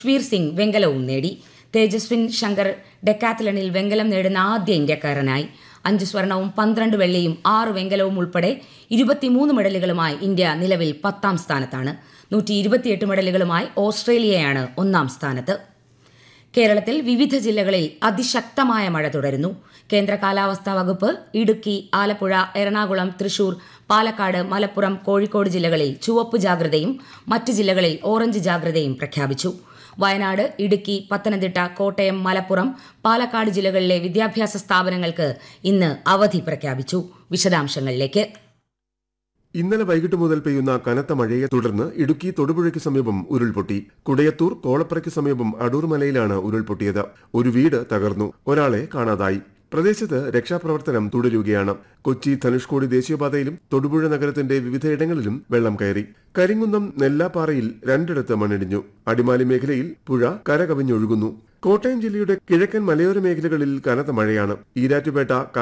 ഷീർ സിംഗ് വെങ്കലവും നേടി തേജസ്വിൻ ശങ്കർ ഡെക്കാത്തലണിൽ വെങ്കലം നേടുന്ന ആദ്യ ഇന്ത്യക്കാരനായി അഞ്ച് സ്വർണവും പന്ത്രണ്ട് വെള്ളിയും ആറ് വെങ്കലവും ഉൾപ്പെടെ ഇരുപത്തിമൂന്ന് മെഡലുകളുമായി ഇന്ത്യ നിലവിൽ പത്താം സ്ഥാനത്താണ് നൂറ്റി ഇരുപത്തിയെട്ട് മെഡലുകളുമായി ഓസ്ട്രേലിയയാണ് ഒന്നാം സ്ഥാനത്ത് കേരളത്തിൽ വിവിധ ജില്ലകളിൽ അതിശക്തമായ മഴ തുടരുന്നു കേന്ദ്ര കാലാവസ്ഥാ വകുപ്പ് ഇടുക്കി ആലപ്പുഴ എറണാകുളം തൃശൂർ പാലക്കാട് മലപ്പുറം കോഴിക്കോട് ജില്ലകളിൽ ചുവപ്പ് ജാഗ്രതയും മറ്റ് ജില്ലകളിൽ ഓറഞ്ച് ജാഗ്രതയും പ്രഖ്യാപിച്ചു വയനാട് ഇടുക്കി പത്തനംതിട്ട കോട്ടയം മലപ്പുറം പാലക്കാട് ജില്ലകളിലെ വിദ്യാഭ്യാസ സ്ഥാപനങ്ങൾക്ക് ഇന്ന് അവധി പ്രഖ്യാപിച്ചു വിശദാംശങ്ങളിലേക്ക് ഇന്നലെ വൈകിട്ട് മുതൽ പെയ്യുന്ന കനത്ത മഴയെ തുടർന്ന് ഇടുക്കി തൊടുപുഴയ്ക്ക് സമീപം ഉരുൾപൊട്ടി കുടയത്തൂർ കോളപ്പുറയ്ക്ക് സമീപം അടൂർ മലയിലാണ് ഉരുൾപൊട്ടിയത് ഒരു വീട് തകർന്നു ഒരാളെ കാണാതായി പ്രദേശത്ത് രക്ഷാപ്രവർത്തനം തുടരുകയാണ് കൊച്ചി ധനുഷ്കോടി ദേശീയപാതയിലും തൊടുപുഴ നഗരത്തിന്റെ വിവിധയിടങ്ങളിലും വെള്ളം കയറി കരിങ്കുന്നം നെല്ലാപ്പാറയിൽ രണ്ടിടത്ത് മണ്ണിടിഞ്ഞു അടിമാലി മേഖലയിൽ പുഴ കരകവിഞ്ഞൊഴുകുന്നു കോട്ടയം ജില്ലയുടെ കിഴക്കൻ മലയോര മേഖലകളിൽ കനത്ത മഴയാണ് ഈരാറ്റുപേട്ട